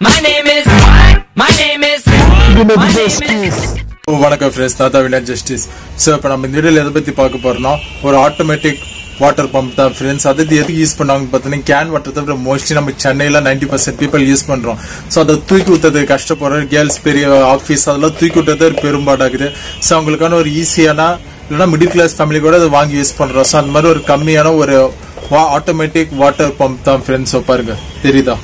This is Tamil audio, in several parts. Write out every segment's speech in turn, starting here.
My name is. My name is. My name is. ஓ, வணக்கம் ஃப்ரெண்ட்ஸ் தாத்தா வினர் ஜஸ்டிஸ் ஸோ இப்போ நம்ம இந்த வீடியோவில் எதை பற்றி பார்க்க போறோம்னா ஒரு ஆட்டோமேட்டிக் வாட்டர் பம்ப் தான் ஃப்ரெண்ட்ஸ் அது எதுக்கு யூஸ் பண்ணாங்கன்னு பார்த்தீங்கன்னா கேன் வாட்டர் தவிர மோஸ்ட்லி நம்ம சென்னையில் நைன்டி பர்சன்ட் பீப்பிள் யூஸ் பண்ணுறோம் ஸோ அதை தூக்கி ஊற்றுறது கஷ்டப்படுற கேர்ள்ஸ் பெரிய ஆஃபீஸ் அதெல்லாம் தூக்கி விட்டுறது ஒரு பெரும்பாடாகுது ஸோ அவங்களுக்கான ஒரு ஈஸியான இல்லைன்னா மிடில் கிளாஸ் ஃபேமிலி கூட அதை வாங்கி யூஸ் பண்ணுறோம் ஸோ அந்த மாதிரி ஒரு கம்மியான ஒரு ஆட்டோமேட்டிக் வாட்டர் பம்ப் தான் ஃப்ரெண்ட்ஸ் பாருங்க தெரியுதா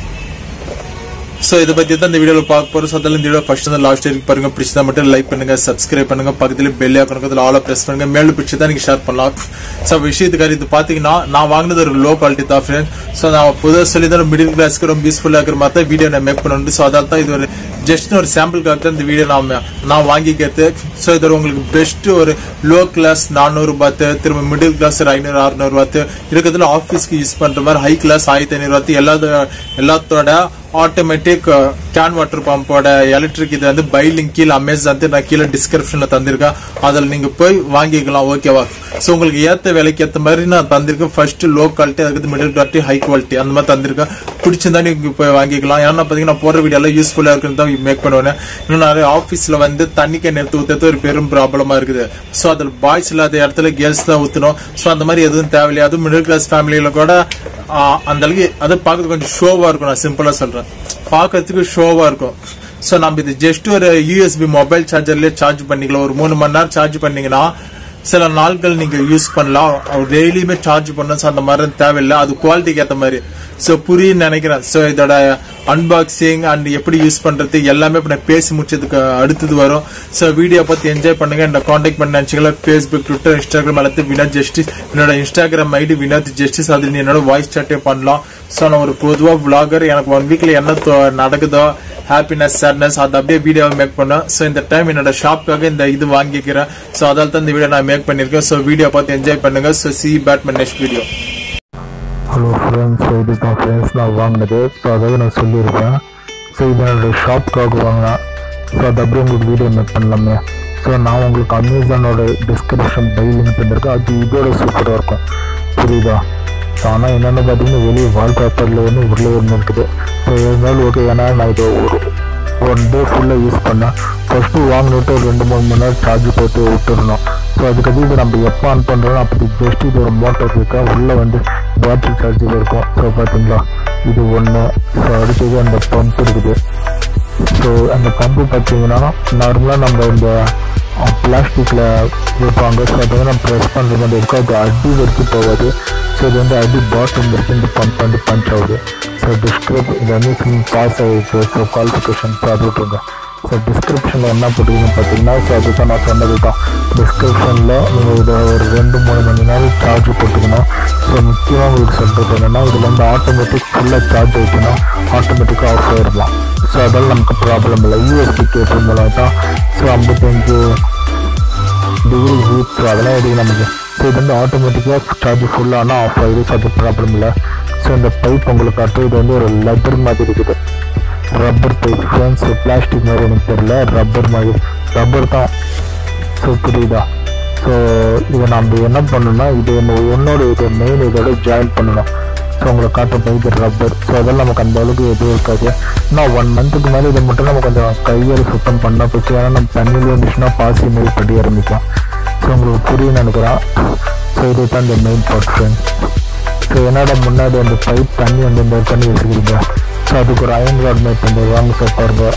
சோ இதை பத்தி தான் இந்த வீடியோல பார்க்க போறோம் ஸோ அதில் இந்த வீடியோ ஃபர்ஸ்ட் வந்து லாஸ்ட் வரைக்கும் பாருங்க பிடிச்சதா மட்டும் லைக் பண்ணுங்க சப்ஸ்கிரைப் பண்ணுங்க பக்கத்துல பெல் ஐக்கனுக்கு அதில் ஆல பிரஸ் பண்ணுங்க மேலும் பிடிச்சதா நீங்க ஷேர் பண்ணலாம் ஸோ விஷயத்துக்காக இது பாத்தீங்கன்னா நான் வாங்கினது ஒரு லோ குவாலிட்டி தான் ஃப்ரெண்ட் ஸோ நான் புதுசாக சொல்லி தான் மிடில் கிளாஸ்க்கு ரொம்ப யூஸ்ஃபுல்லாக இருக்கிற மாதிரி தான் வீடியோ நான் மேக் பண்ணணும் ஸோ அதால தான் இது ஒரு ஜஸ்ட் ஒரு சாம்பிளுக்காக தான் இந்த வீடியோ நான் நான் வாங்கிக்கிறது ஸோ இது ஒரு உங்களுக்கு பெஸ்ட் ஒரு லோ கிளாஸ் நானூறு ரூபாத்து திரும்ப மிடில் கிளாஸ் ஒரு ஐநூறு அறுநூறு ரூபாத்து இருக்கிறதுல ஆஃபீஸ்க்கு யூஸ் பண்ற மாதிரி ஹை கிளாஸ் ஆயிரத்தி ஐநூறு ரூபாத்து எல்லா எல்லாத்தோட ஆட்டோமேட்டிக் கேன் வாட்டர் பம்போட எலக்ட்ரிக் இது வந்து பை லிங்க் கீழே அமேசான் நான் கீழே டிஸ்கிரிப்ஷன்ல தந்திருக்கேன் அதில் நீங்க போய் வாங்கிக்கலாம் ஓகேவா ஸோ உங்களுக்கு ஏத்த விலைக்கு ஏத்த மாதிரி நான் தந்திருக்கேன் ஃபர்ஸ்ட் லோ குவாலிட்டி அதுக்கு மிடில் குவாலிட்டி ஹை குவாலிட்டி அந்த மாதிரி தந்திருக்கேன் பிடிச்சிருந்தா நீங்க போய் வாங்கிக்கலாம் ஏன்னா பாத்தீங்கன்னா போற வீடியோல யூஸ்ஃபுல்லா இருக்குன்னு தான் மேக் பண்ணுவேன் இன்னும் நிறைய ஆஃபீஸ்ல வந்து தண்ணி கேன் எடுத்து ஊத்துறது ஒரு பெரும் ப்ராப்ளமா இருக்குது ஸோ அதில் பாய்ஸ் இல்லாத இடத்துல கேர்ள்ஸ் தான் ஊத்தணும் ஸோ அந்த மாதிரி எதுவும் தேவையில்லை அதுவும் மிடில் கிளாஸ் ஃபேமிலியில கூட ஆஹ், அந்த அளவுக்கு அதை பார்க்கறது கொஞ்சம் ஷோவா இருக்கும் நான் சிம்பிளா சொல்றேன் பார்க்கறதுக்கு ஷோவா இருக்கும் ஸோ நம்ம இது ஜஸ்ட் ஒரு யூஎஸ்பி மொபைல் சார்ஜர்லயே சார்ஜ் பண்ணிக்கலாம் ஒரு மூணு மணி நேரம் சார்ஜ் பண்ணீங்கன்னா சில நாட்கள் நீங்க யூஸ் பண்ணலாம் டெய்லியுமே சார்ஜ் பண்ணணும் ஸோ அந்த மாதிரி தேவையில்லை அது குவாலிட்டிக்கு ஏற்ற மாதிரி ஸோ புரியுன்னு நினைக்கிறேன் ஸோ இதோட அன்பாக்சிங் அண்ட் எப்படி யூஸ் பண்றது எல்லாமே இப்போ நான் பேசி முடிச்சதுக்கு அடுத்தது வரும் ஸோ வீடியோ பார்த்து என்ஜாய் பண்ணுங்க என்ன காண்டாக்ட் பண்ண நினைச்சீங்களா ஃபேஸ்புக் ட்விட்டர் இன்ஸ்டாகிராம் எல்லாத்தையும் வினோத் ஜஸ்டிஸ் என்னோட இன்ஸ்டாகிராம் ஐடி வினோத் ஜஸ்டிஸ் அதில் நீ என்னோட வாய்ஸ் சாட்டே பண்ணலாம் ஸோ நான் ஒரு பொதுவாக vlogger எனக்கு ஒன் வீக்ல என்ன தோ- நடக்குதோ ஹாப்பினஸ் சேட்னஸ் அதை அப்படியே வீடியோ மேக் பண்ணேன் ஸோ இந்த டைம் என்னோட ஷாப்க்காக இந்த இது வாங்கிக்கிறேன் ஸோ அதால தான் இந்த வீடியோ நான் மேக் பண்ணியிருக்கேன் ஸோ வீடியோ பார்த்து என்ஜாய் பண்ணுங்க ஸோ சி பேட்மேன் next video hello friends so இது தான் ஃப்ரெண்ட்ஸ் நான் வாங்கினது ஸோ அதாவது நான் சொல்லியிருக்கேன் ஸோ இது என்னோட ஷாப்க்காக வாங்கினேன் ஸோ அது அப்படியே உங்களுக்கு வீடியோ மேக் பண்ணலாமே ஸோ நான் உங்களுக்கு அமேசானோட டிஸ்கிரிப்ஷன் பை லிங்க் பண்ணிருக்கேன் அது இதோட சூப்பராக இருக்கும் புரியுதா ஸோ ஆனால் என்னென்னு பார்த்தீங்கன்னா வெளியே வால்பேப்பரில் வந்து உள்ளே ஒன்று இருக்குது ஸோ இருந்தாலும் ஓகே ஏன்னா நான் இதை ஒரு ஒன் டே ஃபுல்லாக யூஸ் பண்ணேன் ஃபஸ்ட்டு வாங்கிட்டு ஒரு ரெண்டு மூணு மணி நேரம் சார்ஜ் போட்டு விட்டுருந்தோம் ஸோ அதுக்கப்புறம் இது நம்ம எப்போ ஆன் பண்ணுறோம் அப்படி ஜஸ்ட் இது ஒரு மோட்டர் இருக்கா உள்ளே வந்து பேட்டரி சார்ஜில் இருக்கும் ஸோ பார்த்தீங்களா இது ஒன்று ஸோ அடுத்தது அந்த பம்ப் இருக்குது ஸோ அந்த பம்பு பார்த்தீங்கன்னா நார்மலாக நம்ம இந்த பிளாஸ்டிக்கில் வைப்பாங்க ஸோ அதை வந்து நம்ம ப்ரெஸ் பண்ணுறது மாதிரி இருக்கும் அது அடி வரைக்கும் போகாது ஸோ இது வந்து அடி பாட்டம் வரைக்கும் இந்த பம்ப் வந்து பஞ்ச் ஆகுது ஸோ டிஸ்கிரிப் இது வந்து பாஸ் ஆகிருக்கு ஸோ குவாலிஃபிகேஷன் ஸோ அது விட்டுருங்க ஸோ டிஸ்கிரிப்ஷனில் என்ன போட்டுருக்குன்னு பார்த்தீங்கன்னா ஸோ அதுதான் நான் சொன்னது தான் டிஸ்கிரிப்ஷனில் நீங்கள் இதை ஒரு ரெண்டு மூணு மணி நேரம் சார்ஜ் போட்டுக்கணும் ஸோ முக்கியமாக உங்களுக்கு சொல்கிறது என்னென்னா இதில் வந்து ஆட்டோமேட்டிக் ஃபுல்லாக சார்ஜ் ஆகிக்கணும் ஆட்டோமேட்டிக்காக ஆஃப் ஆயிடலாம் ஸோ அதெல்லாம் நமக்கு ப்ராப்ளம் இல்லை யூஎஸ்பி கேபிள் மூலம் தான் ஸோ ஐம்பத்தஞ்சு டிகிரி ஹீட் ஸோ அதெல்லாம் எதுவும் நமக்கு ஸோ இது வந்து ஆட்டோமேட்டிக்காக சார்ஜ் ஃபுல்லானால் ஆஃப் ஆகிடுது ஸோ அது ப்ராப்ளம் இல்லை ஸோ இந்த பைப் உங்களுக்கு காட்டும் இது வந்து ஒரு லெதர் மாதிரி இருக்குது ரப்பர் பைப் ஃப்ரெண்ட்ஸ் பிளாஸ்டிக் மாதிரி எனக்கு தெரியல ரப்பர் மாதிரி ரப்பர் தான் ஸோ புரியுதா ஸோ இதை நம்ம என்ன பண்ணணும்னா இது ஒன்று ஒன்னோட இது மெயின் இதோட ஜாயின் பண்ணணும் ஸோ உங்களை காட்டும் பைப் ரப்பர் ஸோ அதெல்லாம் நமக்கு அந்த அளவுக்கு எதுவும் இருக்காது இன்னும் ஒன் மந்த்துக்கு மேலே இதை மட்டும் நம்ம கொஞ்சம் கையால் சுத்தம் பண்ணால் போச்சு ஏன்னா நம்ம தண்ணியில் வந்துச்சுன்னா பாசி மாரி படி ஆரம்பிக்கும் ஸோ உங்களுக்கு புரியும் நினைக்கிறேன் ஸோ இது தான் இந்த மெயின் பார்ட் ஃப்ரெண்ட் ஸோ என்னோட முன்னாடி அந்த பைப் தண்ணி வந்து இந்த தண்ணி வச்சுக்கிறீங்க ஸோ அதுக்கு ஒரு அயன் ராட் மேட் பண்ணி வாங்க சார் பாருங்க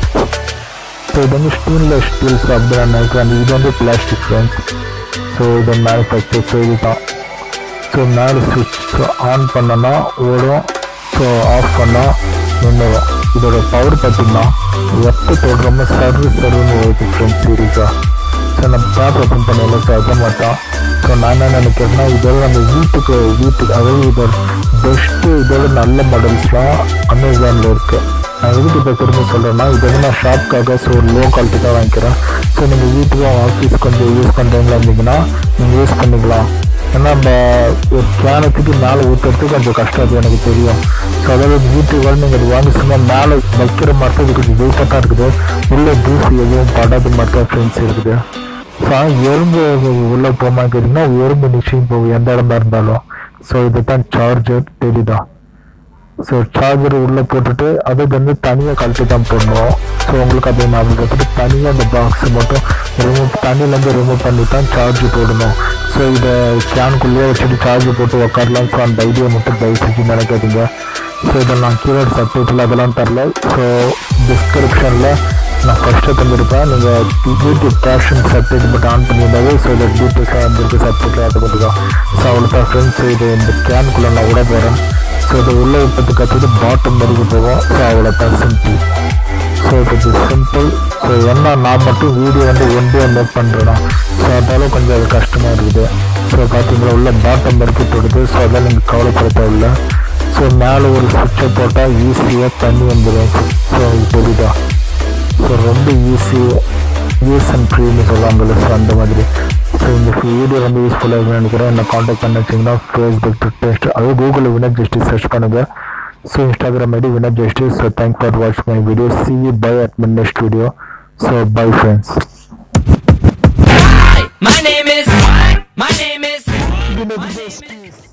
ஸோ இது வந்து ஸ்டீன்லெஸ் ஸ்டீல்ஸ் அப்படி நான் நினைக்கிறேன் இது வந்து பிளாஸ்டிக் ஃப்ரெண்ட்ஸ் ஸோ இது மேனுஃபேக்சர் ஸோ இதுதான் ஸோ மேலே சுவிட்ச் ஸோ ஆன் பண்ணோன்னா ஓடும் ஸோ ஆஃப் பண்ணால் நின்றுடும் இதோட பவர் பார்த்தீங்கன்னா எப்போ தொடுறோமோ சர்வ் சர்வ்னு ஓடுது ஃப்ரெண்ட்ஸ் சீரியஸாக ஸோ நம்ம டேப் ஓப்பன் பண்ணல ஸோ அதை மாட்டோம் ஸோ நான் என்ன நினைக்கிறேன்னா இதோட நம்ம வீட்டுக்கு வீட்டுக்கு அதாவது இதோட பெஸ்ட்டு இதோட நல்ல மாடல்ஸ்லாம் அமேசானில் இருக்குது நான் எதுக்கு இப்போ திரும்ப சொல்கிறேன்னா இது வந்து நான் ஷாப்க்காக ஸோ லோ குவாலிட்டி தான் வாங்கிக்கிறேன் ஸோ நீங்கள் வீட்டுக்கு ஆஃபீஸ் கொஞ்சம் யூஸ் பண்ணுறீங்களா இருந்தீங்கன்னா நீங்கள் யூஸ் பண்ணிக்கலாம் ஏன்னா நம்ம ஒரு கேனத்துக்கு மேலே ஊற்றுறதுக்கு கொஞ்சம் கஷ்டம் அது எனக்கு தெரியும் ஸோ அதாவது வீட்டுக்கு வந்து நீங்கள் இது வாங்கி சொன்னால் மேலே வைக்கிற மாதிரி இது கொஞ்சம் வெயிட்டாக தான் இருக்குது உள்ளே தூசி எதுவும் படாத மாதிரி தான் ஃப்ரெண்ட்ஸ் இருக்குது ஸோ எறும்பு உள்ளே போமா கேட்டிங்கன்னா எறும்பு நிச்சயம் போகும் எந்த இடமா இருந்தாலும் ஸோ இதுதான் சார்ஜர் தெரியுதா ஸோ சார்ஜர் உள்ளே போட்டுட்டு அது வந்து தனியாக கழட்டி தான் போடணும் ஸோ உங்களுக்கு அதே மாதிரி பார்த்துட்டு தனியாக அந்த பாக்ஸ் மட்டும் ரிமூவ் தண்ணியிலேருந்து ரிமூவ் பண்ணி தான் சார்ஜ் போடணும் ஸோ இதை கேனுக்குள்ளேயே வச்சுட்டு சார்ஜ் போட்டு உட்காரலாம் ஸோ அந்த ஐடியா மட்டும் தயவு செஞ்சு நினைக்காதீங்க ஸோ இதை நான் கீழே சப்டைட்டில் அதெல்லாம் தரல ஸோ டிஸ்கிரிப்ஷனில் நான் ஃபஸ்ட்டு தந்திருப்பேன் நீங்கள் யூடியூப் கேஷன் சப்டைட்டில் மட்டும் ஆன் பண்ணியிருந்தாவே ஸோ இதை டீட்டெயில்ஸாக வந்திருக்கு சப்டைட்டில் அது மட்டும் தான் ஸோ அவ்வளோதான் ஃப்ரெண்ட்ஸ் இது இந்த கேனுக்குள்ளே நான் விட போகிறேன் ஸோ இது உள்ளே விட்டதுக்கு அடுத்தது பாட்டம் வரைக்கும் போகும் ஸோ அவ்வளோதான் சிம்பிள் ஸோ இது சிம்பிள் ஸோ என்ன நான் மட்டும் வீடியோ வந்து ஒன் டே மேக் பண்ணுறேன்னா ஸோ அதால கொஞ்சம் அது கஷ்டமாக இருக்குது ஸோ பார்த்தீங்களா உள்ள பாட்டம் வரைக்கும் தொடுது ஸோ அதெல்லாம் நீங்கள் கவலைப்பட தேவையில்ல ஸோ மேலே ஒரு சுவிட்சை போட்டால் ஈஸியாக தண்ணி வந்துடும் ஸோ அது தெரியுதா ஸோ ரொம்ப ஈஸி யூஸ் அண்ட் ஃப்ரீன்னு சொல்லுவாங்கல்ல ஸோ அந்த மாதிரி ஸோ இந்த வீடியோ வந்து யூஸ்ஃபுல்லாக இருக்குன்னு நினைக்கிறேன் என்ன காண்டாக்ட் பண்ண வச்சிங்கன்னா ஃபேஸ்புக் ட்விட்டர் அது கூகுளில் வினர் ஜஸ்டிஸ் சர்ச் பண்ணுங்கள் so Instagram ID winner justice so thank for watch my video see you bye at my next video so bye friends My name is. My name is. My name is.